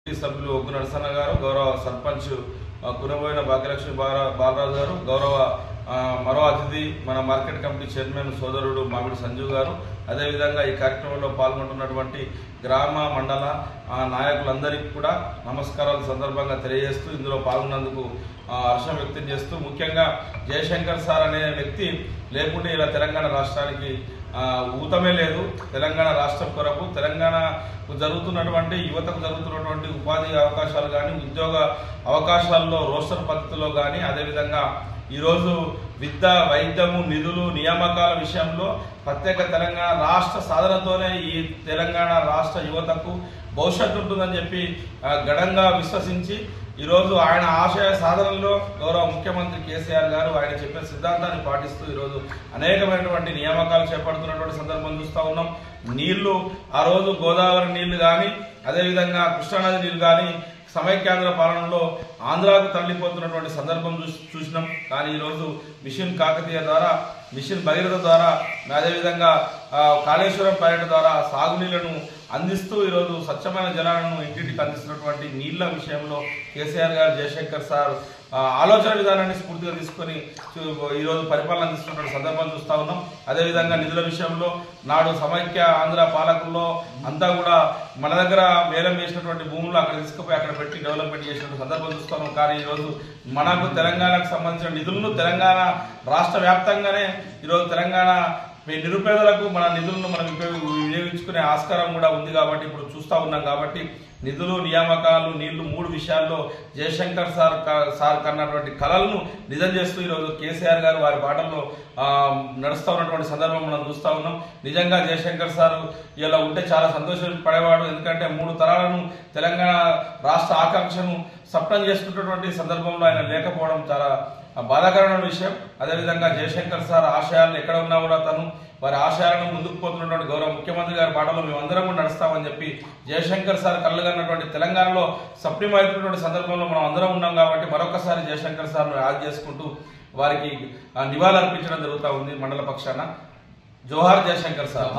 committee సభ్యులు ఒగ్గు నరసన్న గారు గౌరవ సర్పంచ్ ఆ, కునబోయిన భాగ్యలక్ష్మి బాల బాలరాజు గారు గౌరవ ఆ, మరో అతిథి మన మార్కెట్ కమిటీ చైర్మన్ సోదరుడు మామిడి సంజీవ్ గారు అదేవిధంగా ఈ కార్యక్రమంలో పాల్గొంటున్నటువంటి గ్రామ మండల ఆ, నాయకులందరికీ కూడా నమస్కారాలు సందర్భంగా తెలియజేస్తూ ఇందులో పాల్గొన్నందుకు ఆ, హర్షం వ్యక్తం చేస్తూ ముఖ్యంగా జయశంకర్ సార్ అనే వ్యక్తి లేకుంటే ఇలా తెలంగాణ రాష్ట్రానికి ఆ, ఊతమే లేదు తెలంగాణ రాష్ట్రం కొరకు తెలంగాణకు జరుగుతున్నటువంటి యువతకు జరుగుతున్నటువంటి ఉపాధి అవకాశాలు కానీ ఉద్యోగ అవకాశాల్లో రోస్టర్ పద్ధతిలో కానీ అదేవిధంగా ఈరోజు విద్య వైద్యము నిధులు నియామకాల విషయంలో ప్రత్యేక తెలంగాణ రాష్ట్ర సాధనతోనే ఈ తెలంగాణ రాష్ట్ర యువతకు భవిష్యత్తు ఉంటుందని చెప్పి ఆ, ఘనంగా విశ్వసించి ఈరోజు ఆయన ఆశయ సాధనలో గౌరవ ముఖ్యమంత్రి కేసీఆర్ గారు ఆయన చెప్పిన సిద్ధాంతాన్ని పాటిస్తూ ఈరోజు అనేకమైనటువంటి నియామకాలు చేపడుతున్నటువంటి సందర్భం చూస్తూ ఉన్నాం నీళ్లు ఆ రోజు గోదావరి నీళ్లు కానీ అదేవిధంగా కృష్ణానది నీళ్లు కానీ సమైక్యాంధ్ర పాలనలో ఆంధ్రాకు తరలిపోతున్నటువంటి సందర్భం చూసి చూసినాం కానీ ఈరోజు మిషన్ కాకతీయ ద్వారా మిషన్ భగీరథ ద్వారా అదేవిధంగా ఆ, కాళేశ్వరం ప్రాజెక్టు ద్వారా సాగునీళ్లను అందిస్తూ ఈరోజు స్వచ్ఛమైన జలాలను ఇంటింటికి అందిస్తున్నటువంటి నీళ్ల విషయంలో కేసీఆర్ గారు జయశంకర్ సార్ ఆ, ఆలోచన విధానాన్ని స్ఫూర్తిగా తీసుకొని చూ- ఈరోజు పరిపాలన అందిస్తున్నటువంటి సందర్భం చూస్తా ఉన్నాం అదేవిధంగా నిధుల విషయంలో నాడు సమైక్య ఆంధ్ర పాలకుల్లో అంతా కూడా మన దగ్గర వేలం వేసినటువంటి భూములు అక్కడ తీసుకుపోయి అక్కడ పెట్టి డెవలప్మెంట్ చేసినటువంటి సందర్భం చూస్తా ఉన్నాం కానీ ఈరోజు మనకు తెలంగాణకు సంబంధించిన నిధులను తెలంగాణ రాష్ట్ర వ్యాప్తంగానే ఈరోజు తెలంగాణ మీ నిరుపేదలకు మన నిధులను మనం ఉపయోగ- వినియోగించుకునే ఆస్కారం కూడా ఉంది కాబట్టి ఇప్పుడు చూస్తా ఉన్నాం కాబట్టి నిధులు నియామకాలు నీళ్లు మూడు విషయాల్లో జయశంకర్ సార్ క- సార్ కన్నటువంటి కళలను నిజం చేస్తూ ఈరోజు కేసీఆర్ గారు వారి బాటల్లో ఆ, నడుస్తూ ఉన్నటువంటి సందర్భం మనం చూస్తా ఉన్నాం నిజంగా జయశంకర్ సార్ ఇలా ఉంటే చాలా సంతోషం పడేవాడు ఎందుకంటే మూడు తరాలను తెలంగాణ రాష్ట్ర ఆకాంక్షను సప్తం చేసుకున్నటువంటి సందర్భంలో ఆయన లేకపోవడం చాలా బాధాకరమైన విషయం అదేవిధంగా జయశంకర్ సార్ ఆశయాలను ఎక్కడ ఉన్నా కూడా తను వారి ఆశయాలను ముందుకు పోతున్నటువంటి గౌరవ ముఖ్యమంత్రి గారి బాటలో మేమందరం కూడా నడుస్తామని చెప్పి జయశంకర్ సార్ కళ్ళగన్నటువంటి తెలంగాణలో సప్లిం అవుతున్నటువంటి సందర్భంలో మనం అందరం ఉన్నాం కాబట్టి మరొకసారి జయశంకర్ సార్ను యాద్ చేసుకుంటూ వారికి ఆ, నివాళులు అర్పించడం జరుగుతూ ఉంది మండల పక్షాన జోహార్ జయశంకర్ సార్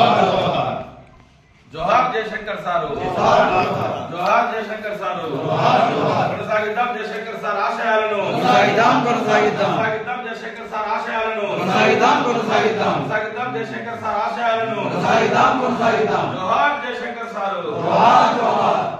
జోహార్ జయశంకర్ సారు జోహార్ జయశంకర్ సారు కొనసాగిద్దాం జయశంకర్ సార్ ఆశయాలను కొనసాగిద్దాం కొనసాగిద్దాం కొనసాగిద్దాం జయశంకర్ సార్ ఆశయాలను కొనసాగిద్దాం కొనసాగిద్దాం కొనసాగిద్దాం జయశంకర్ సార్ ఆశయాలను కొనసాగిద్దాం కొనసాగిద్దాం జోహార్ జయశంకర్ సారు జోహార్ జోహార్